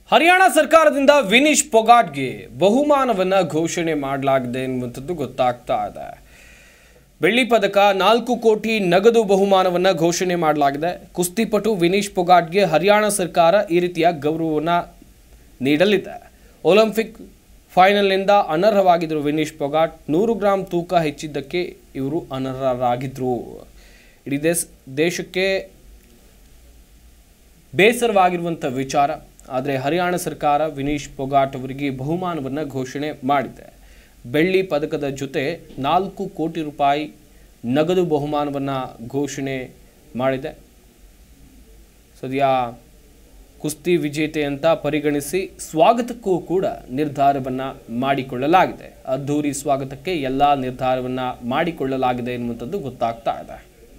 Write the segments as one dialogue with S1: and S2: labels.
S1: ಹರಿಯಾಣ ಸರ್ಕಾರದಿಂದ ವಿನೀಶ್ ಪೊಗಾಟ್ಗೆ ಬಹುಮಾನವನ್ನ ಘೋಷಣೆ ಮಾಡಲಾಗಿದೆ ಎನ್ನುವಂಥದ್ದು ಗೊತ್ತಾಗ್ತಾ ಇದೆ ಬೆಳ್ಳಿ ಪದಕ ನಾಲ್ಕು ಕೋಟಿ ನಗದು ಬಹುಮಾನವನ್ನ ಘೋಷಣೆ ಮಾಡಲಾಗಿದೆ ಕುಸ್ತಿಪಟು ವಿನೀಶ್ ಪೊಗಾಟ್ಗೆ ಹರಿಯಾಣ ಸರ್ಕಾರ ಈ ರೀತಿಯ ಗೌರವವನ್ನು ನೀಡಲಿದೆ ಒಲಿಂಪಿಕ್ ಫೈನಲ್ನಿಂದ ಅನರ್ಹವಾಗಿದ್ದರು ವಿನೀಶ್ ಪೊಗಾಟ್ ನೂರು ಗ್ರಾಂ ತೂಕ ಹೆಚ್ಚಿದ್ದಕ್ಕೆ ಇವರು ಅನರ್ಹರಾಗಿದ್ದರು ಇಡೀ ದೇಶ ದೇಶಕ್ಕೆ ಬೇಸರವಾಗಿರುವಂಥ ವಿಚಾರ ಆದರೆ ಹರಿಯಾಣ ಸರ್ಕಾರ ವಿನೀಶ್ ಪೊಗಾಟ್ ಅವರಿಗೆ ಬಹುಮಾನವನ್ನು ಘೋಷಣೆ ಮಾಡಿದೆ ಬೆಳ್ಳಿ ಪದಕದ ಜೊತೆ ನಾಲ್ಕು ಕೋಟಿ ರೂಪಾಯಿ ನಗದು ಬಹುಮಾನವನ್ನು ಘೋಷಣೆ ಮಾಡಿದೆ ಸದ್ಯ ಕುಸ್ತಿ ವಿಜೇತೆ ಅಂತ ಪರಿಗಣಿಸಿ ಸ್ವಾಗತಕ್ಕೂ ಕೂಡ ನಿರ್ಧಾರವನ್ನು ಮಾಡಿಕೊಳ್ಳಲಾಗಿದೆ ಅದ್ಧೂರಿ ಸ್ವಾಗತಕ್ಕೆ ಎಲ್ಲ ನಿರ್ಧಾರವನ್ನು ಮಾಡಿಕೊಳ್ಳಲಾಗಿದೆ ಎನ್ನುವಂಥದ್ದು ಗೊತ್ತಾಗ್ತಾ ಇದೆ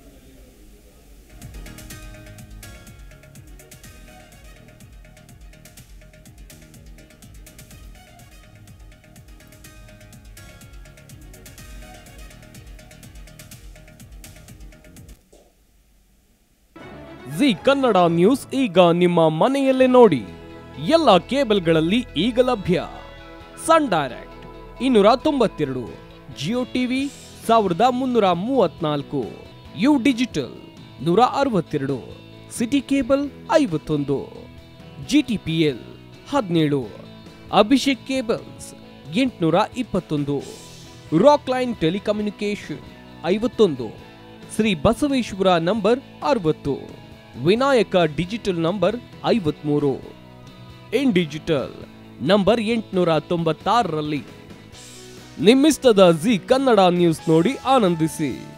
S2: ಜಿ ಕನ್ನಡ ನ್ಯೂಸ್ ಈಗ ನಿಮ್ಮ ಮನೆಯಲ್ಲೇ ನೋಡಿ ಎಲ್ಲ ಕೇಬಲ್ಗಳಲ್ಲಿ ಈಗ ಲಭ್ಯ ಸನ್ ಡೈರೆಕ್ಟ್ ಇನ್ನೂರ ತೊಂಬತ್ತೆರಡು ಜಿಯೋ ಟಿವಿ ಸಾವಿರದ ಮುನ್ನೂರ ಮೂವತ್ನಾಲ್ಕು ಯು ಡಿಜಿಟಲ್ ನೂರ ಅರವತ್ತೆರಡು ಸಿಟಿ ಕೇಬಲ್ ಐವತ್ತೊಂದು ಜಿ ಟಿ ಪಿ ಎಲ್ ಹದಿನೇಳು ಅಭಿಷೇಕ್ ಕೇಬಲ್ಸ್ ಎಂಟುನೂರ ಇಪ್ಪತ್ತೊಂದು ರಾಕ್ ಲೈನ್ ಟೆಲಿಕಮ್ಯುನಿಕೇಶನ್ ಐವತ್ತೊಂದು ಶ್ರೀ ಬಸವೇಶ್ವರ ನಂಬರ್ ಅರವತ್ತು ವಿನಾಯಕ ಡಿಜಿಟಲ್ ನಂಬರ್ ಐವತ್ಮೂರು ಇನ್ ಡಿಜಿಟಲ್ ನಂಬರ್ ಎಂಟುನೂರ ತೊಂಬತ್ತಾರರಲ್ಲಿ ನಿಮ್ಮಿಸ್ತದ ಜಿ ಕನ್ನಡ ನ್ಯೂಸ್ ನೋಡಿ ಆನಂದಿಸಿ